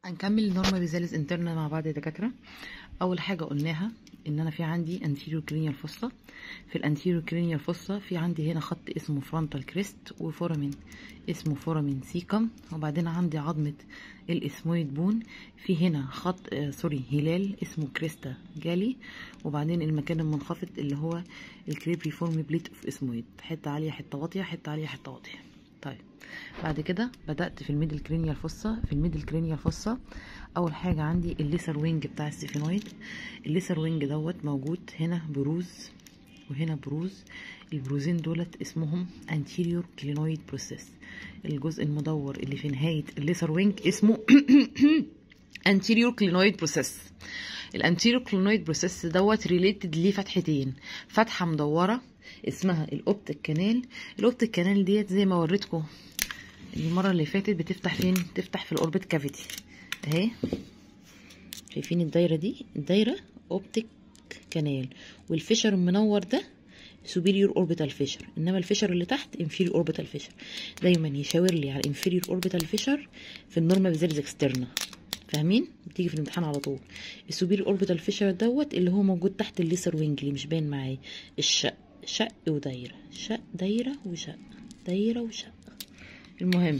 هنكمل النورما بيزاليز انترنا مع بعض يا دكاتره اول حاجه قلناها ان انا في عندي anterior cranial fossa في الانتيريور cranial fossa في عندي هنا خط اسمه frontal crest وفورامين اسمه فورامين سيكم وبعدين عندي عظمه الاسمويد بون في هنا خط آه سوري هلال اسمه كريستا جالي وبعدين المكان المنخفض اللي هو الكريبريفورم بليت اوف اسمويد حته عاليه حته واطيه حته عاليه حته واطيه طيب بعد كده بدأت في الميدل كرينيال فوسا في الميدل كرينيال فوسا أول حاجة عندي الليسر وينج بتاع السيفينويد الليسر وينج دوت موجود هنا بروز وهنا بروز البروزين دولت اسمهم anterior clinoid process الجزء المدور اللي في نهاية الليسر وينج اسمه anterior clinoid process الانتيريور كلينويد بروسيس دوت ريليتد ليه فتحتين فتحه مدوره اسمها الاوبتيك كانال الاوبتيك كانال ديت زي ما وريتكم المره اللي فاتت بتفتح فين تفتح في الاوربت كافيتي اهي شايفين الدايره دي الدايره اوبتيك كانال والفيشر المنور ده superior orbital fissure انما الفيشر اللي تحت inferior orbital fissure دايما يشاور لي على inferior orbital fissure في النورما بيزيرز اكسترنا فاهمين بتيجي في الامتحان على طول السوبير اوربيتال فيشر دوت اللي هو موجود تحت الليسر وينج اللي مش باين معايا الشق شق ودايره شق دايره وشق دايره وشق المهم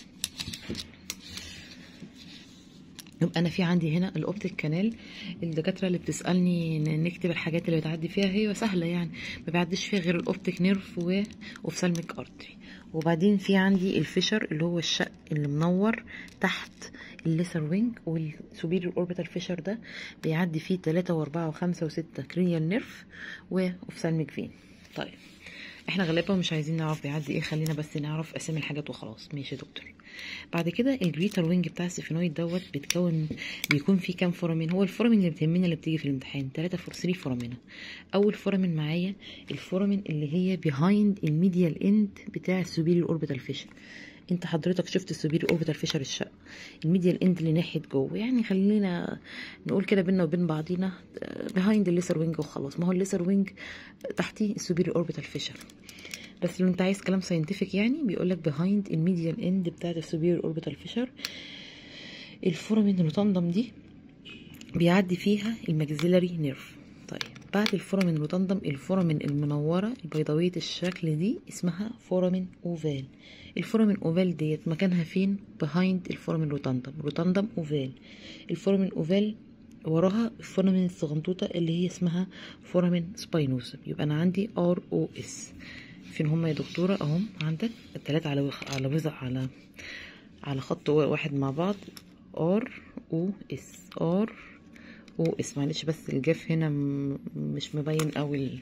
يبقى انا في عندي هنا الاوبتيك كانال الدكاتره اللي بتسالني نكتب الحاجات اللي بتعدي فيها هي سهله يعني ما بيعديش فيها غير الاوبتيك نيرف واوفسالميك ارتري وبعدين في عندي الفيشر اللي هو الشق اللي منور تحت الليسر وينج والسوبيريور اوربيتال فيشر ده بيعدي فيه 3 و4 و5 و6 كرينيال نيرف واوفسالميك فين طيب احنا غالبا مش عايزين نعرف بيعدي ايه خلينا بس نعرف اسامي الحاجات وخلاص ماشي يا دكتور بعد كده الجريتر وينج بتاع السيفينويد دوت بيتكون بيكون فيه كام فورامين هو الفورامين اللي بتهمنا اللي بتيجي في الامتحان 3 فور 3 فورامين اول فورامين معايا الفورامين اللي هي بيهايند الميديال اند بتاع السوبيريور اوربيتال فيشر انت حضرتك شفت السوبيريور اوربيتال فيشر الشق الميديال اند اللي ناحيه جوه يعني خلينا نقول كده بينا وبين بعضينا بيهايند الليسر وينج وخلاص ما هو الليسر وينج تحتيه السوبيريور اوربيتال فيشر بس لو انت عايز كلام ساينتفك يعني بيقولك behind الميديال اند بتاعت السوبيريور اوربيتال فيشر الفورامين روتاندم دي بيعدي فيها الماكسيلاري نيرف طيب بعد الفورامين روتاندم الفورامين المنوره البيضاويه الشكل دي اسمها فورامين اوفال الفورامين اوفال ديت مكانها فين behind الفورامين روتاندم روتاندم اوفال الفورامين اوفال وراها الفورامين الصغنطوطه اللي هي اسمها فورامين سباينوسم يبقى انا عندي ار او اس فين هما يا دكتورة اهم عندك التلاتة على وخ... على وزع على على خط واحد مع بعض ار او اس ار او اس معلش بس الجاف هنا م... مش مبين قوي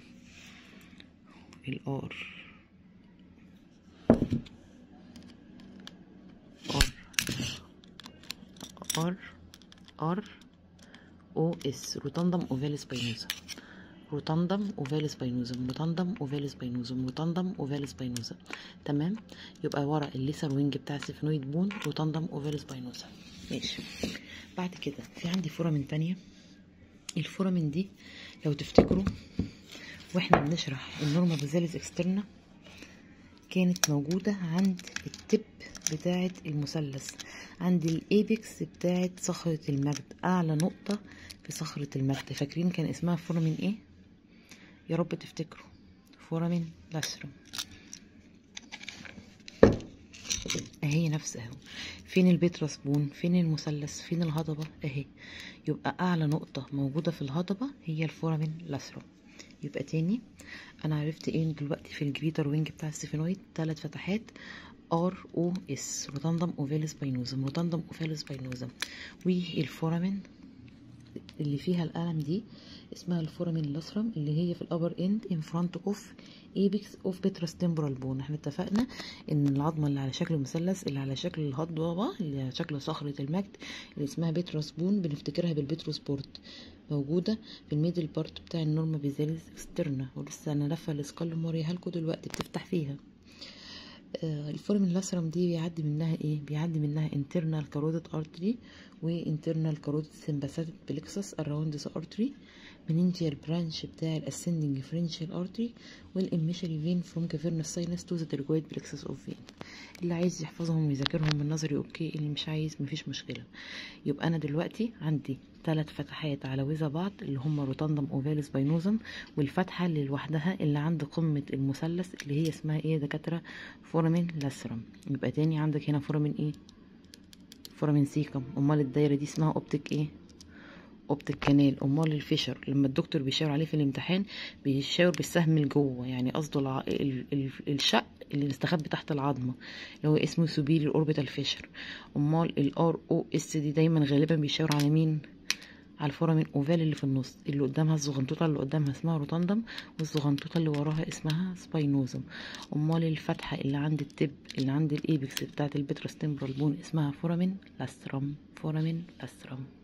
الار ار ار او اس روتاندم اوفال سباينوزا روتاندم اوفال سباينوزم روتاندم اوفال سباينوزم روتاندم اوفال سباينوزم تمام يبقى ورا الليسر وينج بتاع السيفنويد بون روتاندم اوفال سباينوزم ماشي بعد كده في عندي فورامين تانية الفورامين دي لو تفتكروا واحنا بنشرح النورما بازاليس اكسترنا كانت موجودة عند التب بتاعة المثلث عند الايبكس بتاعة صخرة المجد اعلى نقطة في صخرة المجد فاكرين كان اسمها فورامين ايه يا رب تفتكروا فورامين لاسرم اهي نفسها فين البيترس بون فين المثلث فين الهضبة اهي يبقى اعلى نقطة موجودة في الهضبة هي الفورامين لاسرم يبقى تاني انا عرفت ايه دلوقتي في الجريتر وينج بتاع السيفينويد ثلاث فتحات ار او اس روتاندم اوفاليس باينوزم روتاندم اوفاليس باينوزم والفورامين اللي فيها القلم دي اسمها الفورامين لاسرم اللي هي في الابر اند ان فرونت اوف ايبكس اوف بيترس تمبرال بون احنا اتفقنا ان العظمه اللي على شكل مثلث اللي على شكل الهضبه اللي على شكل صخره المجد اللي اسمها بيترس بون بنفتكرها بالبيتروس بورت موجوده في الميدل بارت بتاع النورما بيزاليس اكسترنا ولسه انا لفه الاسكال موريها لكم دلوقتي بتفتح فيها آه الفورمين لاسرم دي بيعدي منها ايه بيعدي منها internal carotid artery و internal carotid sympathetic plexus around the artery meningeal branch بتاع الاسcending pharyngeal artery والإميشري vein from cavernous sinus to the deltoid plexus of vein اللي عايز يحفظهم ويذاكرهم بالنظري اوكي اللي مش عايز مفيش مشكله يبقى انا دلوقتي عندي ثلاث فتحات على وزا بعض اللي هم روتاندم اوفال سباينوزم والفتحه اللي لوحدها اللي عند قمه المثلث اللي هي اسمها ايه يا دكاتره فورامين لاسرم يبقى تاني عندك هنا فورامين ايه فورامين سيكم امال الدايره دي اسمها اوبتيك ايه اوبتيك كانال امال الفيشر لما الدكتور بيشاور عليه في الامتحان بيشاور بالسهم لجوه يعني قصده الع... ال... ال... الشق اللي مستخبي تحت العظمه اللي هو اسمه سوبيري اوربيتال فيشر امال الار او اس دي دايما غالبا بيشاور على مين على الفورامين اوفال اللي في النص اللي قدامها الزغنطوطه اللي قدامها اسمها روتاندم والزغنطوطه اللي وراها اسمها سباينوزم امال الفتحه اللي عند التب اللي عند الايبكس بتاعه البترس تمبرال بون اسمها فورامين لاسترم فورامين لاسترم